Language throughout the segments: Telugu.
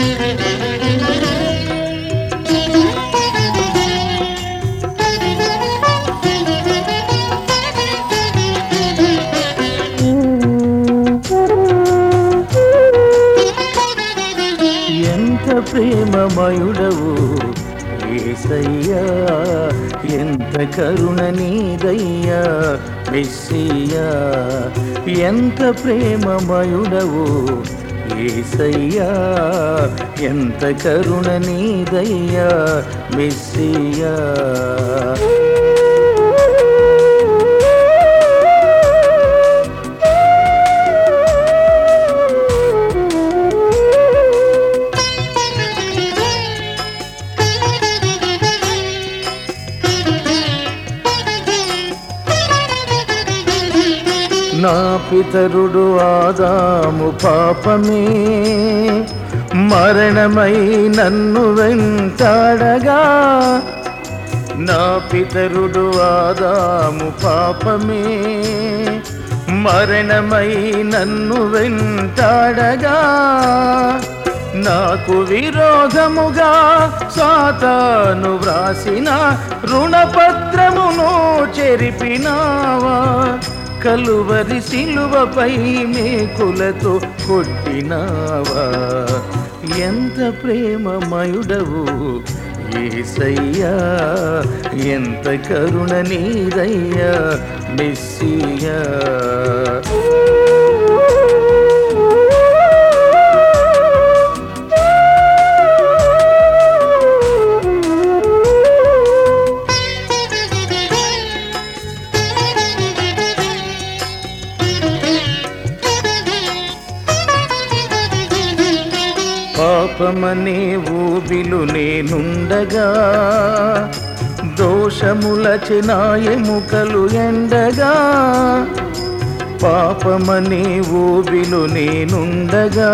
ఎంత ప్రేమమయుడవు ఏసయ్యా ఎంత కరుణ నీదయ్యా మెస్సియా ఎంత ప్రేమమయుడవు ఏసయ్యా ఎంత కరుణ నీదయ్యా మెస్సియా నా పితరుడు ఆదాము పాపమే మరణమై నన్ను వెంటాడగా నా పితరుడు ఆదాము పాపమే మరణమై నన్ను వెంటాడగా నాకు విరోధముగా సాతాను వ్రాసిన రుణపత్రమును చెరిపినావా కలువరి సిలువపై మేకులతో కొట్టినావా ఎంత ప్రేమమయుడవు ఏసయ్యా ఎంత కరుణ నీదయ్యా మెస్సియా పాపమనే ఊబిలు నేనుండగా దోషముల చినాయముకలు ఎండగా పాపమనే ఊబిలు నేనుండగా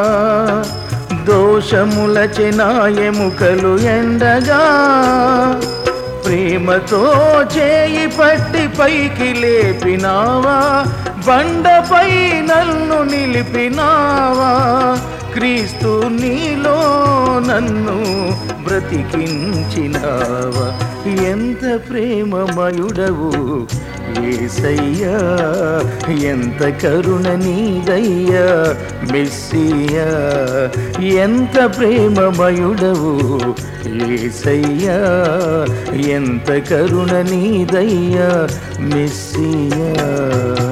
దోషముల చినాయముకలు ఎండగా ప్రేమతో చేయి పట్టి పైకి లేపినావా బండపై నన్ను నిలిపినావా క్రీస్తు నీలో నన్ను బ్రతికించినావా ఎంత ప్రేమమయుడవు ఏసయ్యా ఎంత కరుణ నీదయ్యా మెస్సియా ఎంత ప్రేమమయుడవు ఏసయ్యా ఎంత కరుణ నీదయ్యా మెస్సియా